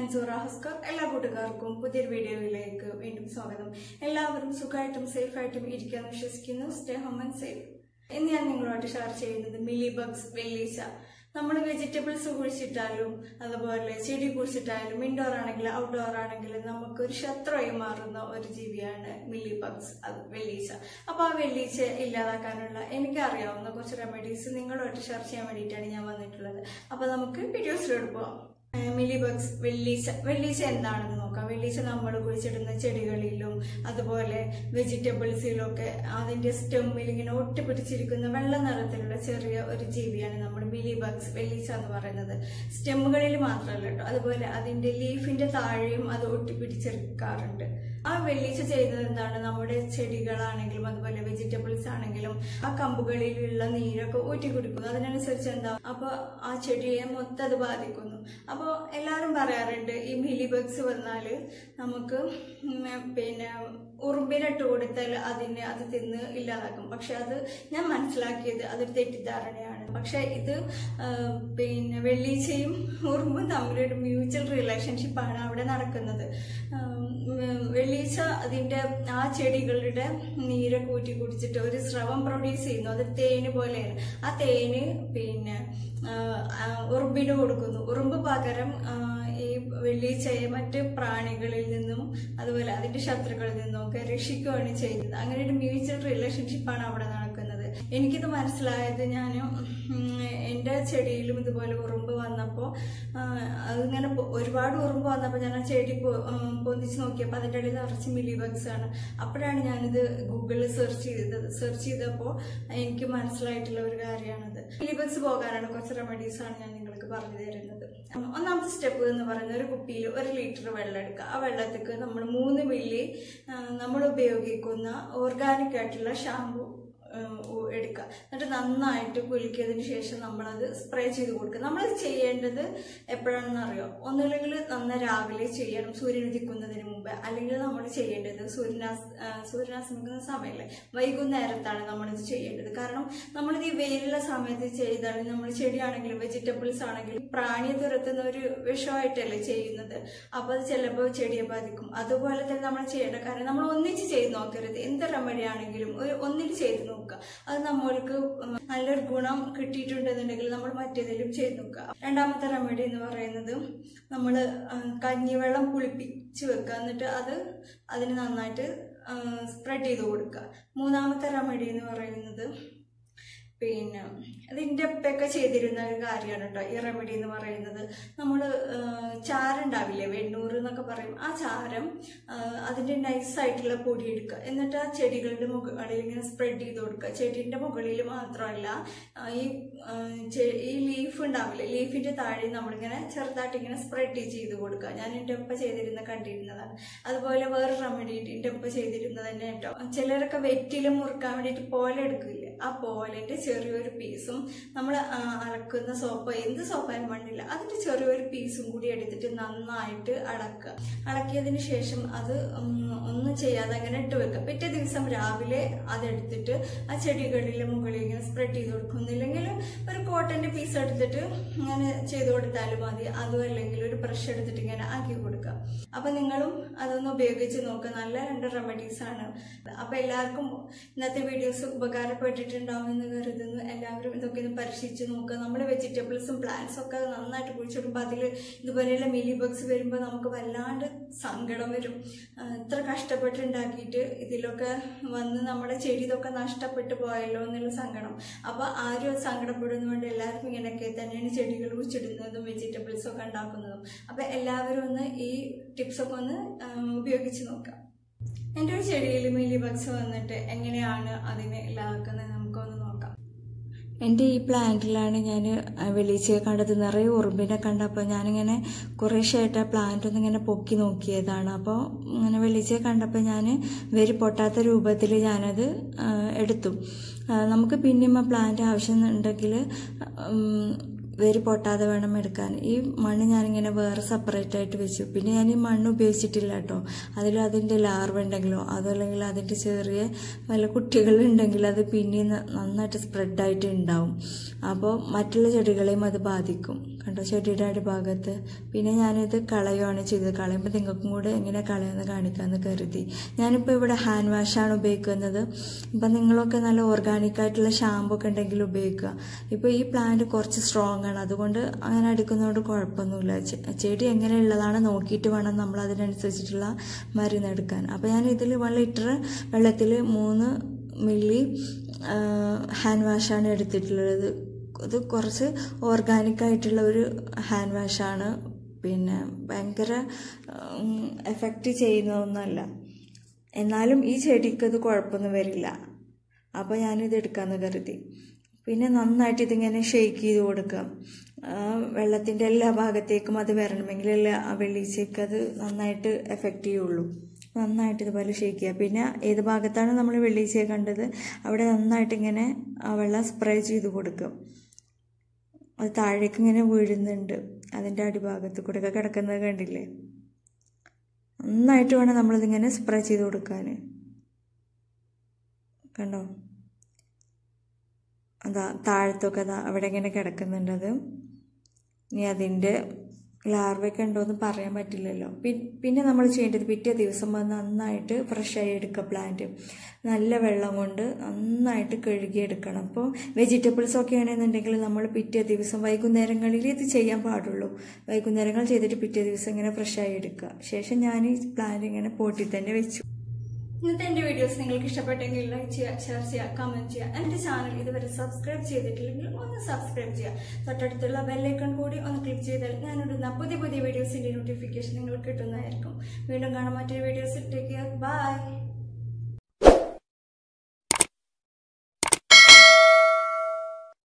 ഞാൻ സൂറ ഹസ്കർ എല്ലാ കൂട്ടുകാർക്കും പുതിയൊരു വീഡിയോയിലേക്ക് വീണ്ടും സ്വാഗതം എല്ലാവരും സുഖമായിട്ടും സേഫായിട്ടും ഇരിക്കാന്ന് വിശ്വസിക്കുന്നു സ്റ്റേ ഹോം ആൻഡ് സേഫ് ഇന്ന് ഞാൻ നിങ്ങളോട് ഷെയർ ചെയ്യുന്നത് മിലി ബഗ്സ് വെള്ളീച്ച നമ്മൾ വെജിറ്റബിൾസ് കുഴിച്ചിട്ടാലും അതുപോലെ ചെടി കുഴിച്ചിട്ടാലും ഇൻഡോർ ആണെങ്കിലും ഔട്ട്ഡോർ ആണെങ്കിലും നമുക്ക് ഒരു ശത്രുവായി മാറുന്ന ഒരു ജീവിയാണ് മില്ലി ബഗ്സ് അത് വെള്ളീച്ച അപ്പൊ ആ വെള്ളീച്ച ഇല്ലാതാക്കാനുള്ള എനിക്ക് അറിയാവുന്ന കുറച്ച് റെമഡീസ് നിങ്ങളുമായിട്ട് ഷെയർ ചെയ്യാൻ വേണ്ടിയിട്ടാണ് ഞാൻ വന്നിട്ടുള്ളത് അപ്പൊ നമുക്ക് വീഡിയോസിലോട്ട് പോവാം മിലി ബഗ്സ് വെള്ളീച്ച വെള്ളീച്ച എന്താണെന്ന് നോക്കാം വെള്ളീച്ച നമ്മൾ കുഴിച്ചിടുന്ന ചെടികളിലും അതുപോലെ വെജിറ്റബിൾസിലും ഒക്കെ അതിന്റെ സ്റ്റെമ്മിൽ ഇങ്ങനെ ഒട്ടിപ്പിടിച്ചിരിക്കുന്ന വെള്ള നിറത്തിലുള്ള ചെറിയ ഒരു ജീവിയാണ് നമ്മൾ മിലി ബഗ്സ് വെള്ളീച്ച എന്ന് പറയുന്നത് സ്റ്റെമ്മുകളിൽ മാത്രമല്ല കേട്ടോ അതുപോലെ അതിന്റെ ലീഫിന്റെ താഴെയും അത് ഒട്ടിപ്പിടിച്ചെടുക്കാറുണ്ട് ആ വെള്ളീച്ച ചെയ്യുന്നത് എന്താണ് നമ്മുടെ ചെടികളാണെങ്കിലും അതുപോലെ വെജിറ്റബിൾസ് ആണെങ്കിലും ആ കമ്പുകളിലുള്ള നീരൊക്കെ ഊറ്റി കുടിക്കുന്നു അതിനനുസരിച്ച് എന്താ അപ്പൊ ആ ചെടിയെ മൊത്തം അത് ബാധിക്കുന്നു അപ്പൊ എല്ലാവരും പറയാറുണ്ട് ഈ മിലി ബഗ്സ് വന്നാല് നമുക്ക് ഉം, പിന്നെ ഉറുമ്പിനിട്ട് കൊടുത്താൽ അതിനെ അത് തിന്ന് ഇല്ലാതാക്കും പക്ഷെ അത് ഞാൻ മനസ്സിലാക്കിയത് അതൊരു തെറ്റിദ്ധാരണയാണ് പക്ഷെ ഇത് ആ, പിന്നെ വെള്ളീച്ചയും ഉറുമ്പും തമ്മിലൊരു മ്യൂച്വൽ റിലേഷൻഷിപ്പാണ് അവിടെ നടക്കുന്നത് ഉം, വെള്ളീച്ച അതിന്റെ ആ ചെടികളുടെ നീരൊക്കെ ഊറ്റി കുടിച്ചിട്ട് ഒരു സ്രവം പ്രൊഡ്യൂസ് ചെയ്യുന്നു അത് തേന് പോലെയാണ് ആ തേന് പിന്നെ ആ, ആ, ഉറുമ്പിന് കൊടുക്കുന്നു ഉറുമ്പ് പകരം ആ, ഈ വെള്ളീച്ചയെ മറ്റ് പ്രാണികളിൽ നിന്നും അതുപോലെ അതിന്റെ ശത്രുക്കളിൽ നിന്നും ഒക്കെ രക്ഷിക്കുകയാണ് ചെയ്യുന്നത് അങ്ങനെ ഒരു മ്യൂച്വൽ റിലേഷൻഷിപ്പാണ് അവിടെ നടക്കുന്നത് എനിക്കിത് മനസ്സിലായത് ഞാൻ എൻ്റെ ചെടിയിലും ഇതുപോലെ ഉറുമ്പ് വന്നപ്പോൾ അതിങ്ങനെ പൊ- ഒരുപാട് ഉറുമ്പ് വന്നപ്പോൾ ഞാൻ ആ ചെടി പൊ- ഉം, പൊന്തിച്ച് നോക്കിയപ്പോൾ അതിൻ്റെ ഇടയിൽ നിറച്ച് മിലി ബഗ്സ് ആണ് അപ്പോഴാണ് ഞാനിത് ഗൂഗിളിൽ സെർച്ച് ചെയ്തത് സെർച്ച് ചെയ്തപ്പോൾ എനിക്ക് മനസ്സിലായിട്ടുള്ള ഒരു കാര്യമാണത് മിലി ബഗ്സ് പോകാനാണ് കുറച്ച് റെമഡീസ് ആണ് ഞാൻ നിങ്ങൾക്ക് പറഞ്ഞു തരുന്നത് ഉം, ഒന്നാമത്തെ സ്റ്റെപ്പ് എന്ന് പറയുന്നത് ഒരു കുപ്പിയിൽ ഒരു ലിറ്റർ വെള്ളം എടുക്കുക ആ വെള്ളത്തേക്ക് നമ്മൾ മൂന്ന് മില്ലി നമ്മൾ ഉപയോഗിക്കുന്ന ഓർഗാനിക് ആയിട്ടുള്ള ഷാമ്പു എടുക്കുക എന്നിട്ട് നന്നായിട്ട് കുലുക്കിയതിന് ശേഷം നമ്മളത് സ്പ്രേ ചെയ്ത് കൊടുക്കുക നമ്മളത് ചെയ്യേണ്ടത് എപ്പോഴാണെന്ന് അറിയോ ഒന്നുമില്ലെങ്കിൽ നന്ന രാവിലെ ചെയ്യണം സൂര്യൻ ഉദിക്കുന്നതിന് മുമ്പ് അല്ലെങ്കിൽ നമ്മൾ ചെയ്യേണ്ടത് സൂര്യനാസ് ആ, സൂര്യനാസ്തമിക്കുന്ന സമയമല്ലേ വൈകുന്നേരത്താണ് നമ്മളിത് ചെയ്യേണ്ടത് കാരണം നമ്മളിത് ഈ വെയിലുള്ള സമയത്ത് ചെയ്താൽ നമ്മൾ ചെടിയാണെങ്കിലും വെജിറ്റബിൾസ് ആണെങ്കിലും പ്രാണിയെ തുരത്തുന്ന ഒരു വിഷമായിട്ടല്ലേ ചെയ്യുന്നത് അപ്പൊ അത് ചിലപ്പോൾ ചെടിയെ ബാധിക്കും അതുപോലെ തന്നെ നമ്മൾ ചെയ്യേണ്ട കാര്യം നമ്മൾ ഒന്നിച്ച് ചെയ്ത് നോക്കരുത് എന്ത് റെമഡി ആണെങ്കിലും ഒരു ഒന്നിച്ച് ചെയ്ത് നോക്കുക അത് നമ്മൾക്ക് ഉം, നല്ലൊരു ഗുണം കിട്ടിയിട്ടുണ്ടെന്നുണ്ടെങ്കിൽ നമ്മൾ മറ്റേതിലും ചെയ്ത് നോക്കുക രണ്ടാമത്തെ റെമഡി എന്ന് പറയുന്നത് നമ്മൾ കഞ്ഞിവെള്ളം പുളിപ്പിച്ച് വെക്കുക എന്നിട്ട് അത് അതിന് നന്നായിട്ട് സ്പ്രെഡ് ചെയ്ത് കൊടുക്കുക മൂന്നാമത്തെ റെമഡി എന്ന് പറയുന്നത് പിന്നെ അതിൻ്റെ ഉപ്പയൊക്കെ ചെയ്തിരുന്ന ഒരു കാര്യമാണ് കേട്ടോ ഈ റെമഡി എന്ന് പറയുന്നത് നമ്മൾ ചാരം ഉണ്ടാവില്ലേ വെണ്ണൂറ് എന്നൊക്കെ പറയും ആ ചാരം ആ, അതിൻ്റെ നൈസായിട്ടുള്ള പൊടി എടുക്കുക എന്നിട്ട് ആ ചെടികളുടെ മുകളിൽ ഇങ്ങനെ സ്പ്രെഡ് ചെയ്ത് കൊടുക്കുക ചെടീൻ്റെ മുകളിൽ മാത്രമല്ല ആ, ഈ ആ, ചെ- ഈ ലീഫ് ഉണ്ടാവില്ലേ ലീഫിൻ്റെ താഴെ നമ്മളിങ്ങനെ ചെറുതായിട്ട് ഇങ്ങനെ സ്പ്രെഡ് ചെയ്ത് കൊടുക്കുക ഞാൻ എൻ്റെ ഉപ്പ ചെയ്തിരുന്ന കണ്ടിരുന്നതാണ് അതുപോലെ വേറെ റെമഡി എൻ്റെ ഉപ്പ ചെയ്തിരുന്നത് തന്നെ കേട്ടോ ചിലരൊക്കെ വെറ്റിൽ മുറുക്കാൻ വേണ്ടിയിട്ട് പോല എടുക്കില്ലേ ആ പോലന്റെ ചെറിയൊരു പീസും നമ്മൾ അലക്കുന്ന സോപ്പ് എന്ത് സോപ്പായാലും വേണ്ടില്ല അതിന്റെ ചെറിയൊരു പീസും കൂടി എടുത്തിട്ട് നന്നായിട്ട് അടക്കുക അടക്കിയതിന് ശേഷം അത് ഉം, ഒന്നും ചെയ്യാതെ അങ്ങനെ ഇട്ട് വെക്കുക പിറ്റേ ദിവസം രാവിലെ അതെടുത്തിട്ട് ആ ചെടികളിലെ മുകളിൽ ഇങ്ങനെ സ്പ്രെഡ് ചെയ്ത് കൊടുക്കുന്നില്ലെങ്കിൽ ഒരു കോട്ടന്റെ പീസ് എടുത്തിട്ട് ഇങ്ങനെ ചെയ്ത് കൊടുത്താലും മതി അതും അല്ലെങ്കിൽ ഒരു ബ്രഷ് എടുത്തിട്ട് ഇങ്ങനെ ആക്കി കൊടുക്കുക അപ്പൊ നിങ്ങളും അതൊന്ന് ഉപയോഗിച്ച് നോക്കുക നല്ല രണ്ട് റെമഡീസ് ആണ് അപ്പൊ എല്ലാവർക്കും ഇന്നത്തെ വീഡിയോസ് ഉപകാരപ്പെട്ടിട്ടുണ്ടാവും എന്ന് കരുതുന്നു എല്ലാവരും ഇതൊക്കെ ഒന്ന് പരീക്ഷിച്ച് നോക്കുക നമ്മൾ വെജിറ്റബിൾസും പ്ലാന്റ്സും ഒക്കെ നന്നായിട്ട് കുഴിച്ചിടുമ്പോൾ അതിൽ ഇതുപോലെയുള്ള മിലി ബഗ്സ് വരുമ്പോൾ നമുക്ക് വല്ലാണ്ട് സങ്കടം വരും ആ, ഇത്ര കഷ്ടപ്പെട്ടുണ്ടാക്കിയിട്ട് ഇതിലൊക്കെ വന്ന് നമ്മുടെ ചെടി ഇതൊക്കെ നഷ്ടപ്പെട്ടു പോയല്ലോ എന്നുള്ള സങ്കടം അപ്പൊ ആരും അത് സങ്കടപ്പെടുന്ന വേണ്ടി എല്ലാവർക്കും ഇങ്ങനെയൊക്കെ തന്നെയാണ് ചെടികൾ കുഴിച്ചിടുന്നതും വെജിറ്റബിൾസും ഒക്കെ ഉണ്ടാക്കുന്നതും അപ്പൊ എല്ലാവരും ഒന്ന് ഈ ടിപ്സ് ഒക്കെ ഒന്ന് ആ, ഉപയോഗിച്ച് നോക്കാം എൻ്റെ ഒരു ചെടിയിൽ മിലി ബഗ്സ് വന്നിട്ട് എങ്ങനെയാണ് അതിനെ ഇല്ലാതാക്കുന്നത് നമുക്കൊന്ന് നോക്കാം എൻ്റെ ഈ പ്ലാന്റിലാണ് ഞാൻ വെളിച്ച് കണ്ടത് നിറയെ ഉറുമ്പിനെ കണ്ടപ്പോൾ ഞാനിങ്ങനെ കുറേശ്ശായിട്ട് ആ പ്ലാന്റ് ഒന്ന് ഇങ്ങനെ പൊക്കി നോക്കിയതാണ് അപ്പോൾ ഇങ്ങനെ വെളിച്ച് കണ്ടപ്പോൾ ഞാൻ വേര് പൊട്ടാത്ത രൂപത്തിൽ ഞാനത് ആ, എടുത്തു ആ, നമുക്ക് പിന്നെയും ആ പ്ലാന്റ് ആവശ്യമുണ്ടെങ്കിൽ വേര് പൊട്ടാതെ വേണം എടുക്കാൻ ഈ മണ്ണ് ഞാനിങ്ങനെ വേറെ സെപ്പറേറ്റ് ആയിട്ട് വെച്ചു പിന്നെ ഞാൻ ഈ മണ്ണ് ഉപയോഗിച്ചിട്ടില്ല കേട്ടോ അതിൽ അതിൻ്റെ ലാർവ ഉണ്ടെങ്കിലോ അതല്ലെങ്കിൽ അതിൻ്റെ ചെറിയ വല്ല കുട്ടികളുണ്ടെങ്കിൽ അത് പിന്നെ നന്നായിട്ട് സ്പ്രെഡായിട്ട് ഉണ്ടാവും അപ്പോൾ മറ്റുള്ള ചെടികളെയും അത് ബാധിക്കും കണ്ടോ ചെടിയുടെ അടിഭാഗത്ത് പിന്നെ ഞാനിത് കളയുവാണ് ചെയ്തത് കളയുമ്പോൾ നിങ്ങൾക്കും കൂടെ എങ്ങനെ കളയുമെന്ന് കാണിക്കാമെന്ന് കരുതി ഞാനിപ്പോൾ ഇവിടെ ഹാൻഡ് വാഷാണ് ഉപയോഗിക്കുന്നത് ഇപ്പം നിങ്ങളൊക്കെ നല്ല ഓർഗാനിക് ആയിട്ടുള്ള ഷാമ്പു ഒക്കെ ഉണ്ടെങ്കിൽ ഉപയോഗിക്കുക ഇപ്പോൾ ഈ പ്ലാന്റ് കുറച്ച് സ്ട്രോങ് ആണ് അതുകൊണ്ട് അങ്ങനെ അടിക്കുന്നതുകൊണ്ട് കുഴപ്പമൊന്നുമില്ല ചെ- ചെടി എങ്ങനെയുള്ളതാണ് നോക്കിയിട്ട് വേണം നമ്മൾ അതിനനുസരിച്ചിട്ടുള്ള മരുന്ന് എടുക്കാൻ അപ്പോൾ ഞാൻ ഇതിൽ വൺ ലിറ്റർ വെള്ളത്തിൽ മൂന്ന് മില്ലി ഹാൻഡ് വാഷാണ് എടുത്തിട്ടുള്ളത് ഇത് കുറച്ച് ഓർഗാനിക് ആയിട്ടുള്ള ഒരു ഹാൻഡ് വാഷാണ് പിന്നെ ഭയങ്കര എഫക്റ്റ് ചെയ്യുന്നതൊന്നുമല്ല എന്നാലും ഈ ചെടിക്ക് ഇത് കുഴപ്പമൊന്നും വരില്ല അപ്പോൾ ഞാനിത് എടുക്കാമെന്ന് കരുതി പിന്നെ നന്നായിട്ട് ഇതിങ്ങനെ ഷെയ്ക്ക് ചെയ്ത് കൊടുക്കാം വെള്ളത്തിൻ്റെ എല്ലാ ഭാഗത്തേക്കും അത് വരണമെങ്കിൽ എല്ലാ ആ വെള്ളീച്ചയ്ക്ക് അത് നന്നായിട്ട് എഫക്റ്റ് ചെയ്യുള്ളൂ നന്നായിട്ട് ഇതുപോലെ ഷേക്ക് ചെയ്യുക പിന്നെ ഏത് ഭാഗത്താണ് നമ്മൾ വെള്ളീച്ചയെ കണ്ടത് അവിടെ നന്നായിട്ട് ഇങ്ങനെ ആ വെള്ളം സ്പ്രേ ചെയ്ത് കൊടുക്കും അത് താഴേക്ക് ഇങ്ങനെ വീഴുന്നുണ്ട് അതിൻ്റെ അടിഭാഗത്ത് കൂടെ ഒക്കെ കിടക്കുന്നത് കണ്ടില്ലേ നന്നായിട്ട് വേണം നമ്മളിതിങ്ങനെ സ്പ്രേ ചെയ്ത് കൊടുക്കാൻ കണ്ടോ അതാ താഴത്തൊക്കെ അതാ അവിടെ ഇങ്ങനെ കിടക്കുന്നുണ്ട് അത് ഇനി അതിൻ്റെ ലാർവയൊക്കെ ഉണ്ടോയെന്ന് പറയാൻ പറ്റില്ലല്ലോ പി- പിന്നെ നമ്മൾ ചെയ്യേണ്ടത് പിറ്റേ ദിവസം വന്ന് നന്നായിട്ട് ഫ്രഷായി എടുക്കുക പ്ലാന്റ് നല്ല വെള്ളം കൊണ്ട് നന്നായിട്ട് കഴുകിയെടുക്കണം അപ്പോൾ വെജിറ്റബിൾസ് ഒക്കെ ആണെന്നുണ്ടെങ്കിൽ നമ്മൾ പിറ്റേ ദിവസം വൈകുന്നേരങ്ങളിൽ ഇത് ചെയ്യാൻ പാടുള്ളൂ വൈകുന്നേരങ്ങൾ ചെയ്തിട്ട് പിറ്റേ ദിവസം ഇങ്ങനെ ഫ്രഷായി എടുക്കുക ശേഷം ഞാൻ ഈ പ്ലാന്റ് ഇങ്ങനെ പോട്ടിൽ തന്നെ വെച്ചു ഇന്നത്തെ എന്റെ വീഡിയോസ് നിങ്ങൾക്ക് ഇഷ്ടപ്പെട്ടെങ്കിൽ ലൈക്ക് ചെയ്യുക ഷെയർ ചെയ്യുക കമന്റ് ചെയ്യുക എന്റെ ചാനൽ ഇതുവരെ സബ്സ്ക്രൈബ് ചെയ്തിട്ടില്ലെങ്കിൽ ഒന്ന് സബ്സ്ക്രൈബ് ചെയ്യുക തൊട്ടടുത്തുള്ള ബെല്ലൈക്കൺ കൂടി ഒന്ന് ക്ലിക്ക് ചെയ്താൽ ഞാനിടുന്ന പുതിയ പുതിയ വീഡിയോസിന്റെ നോട്ടിഫിക്കേഷൻ നിങ്ങൾക്ക് കിട്ടുന്നതായിരിക്കും വീണ്ടും കാണാൻ മറ്റൊരു വീഡിയോസിൽ ടേക്ക് കെയർ ബൈ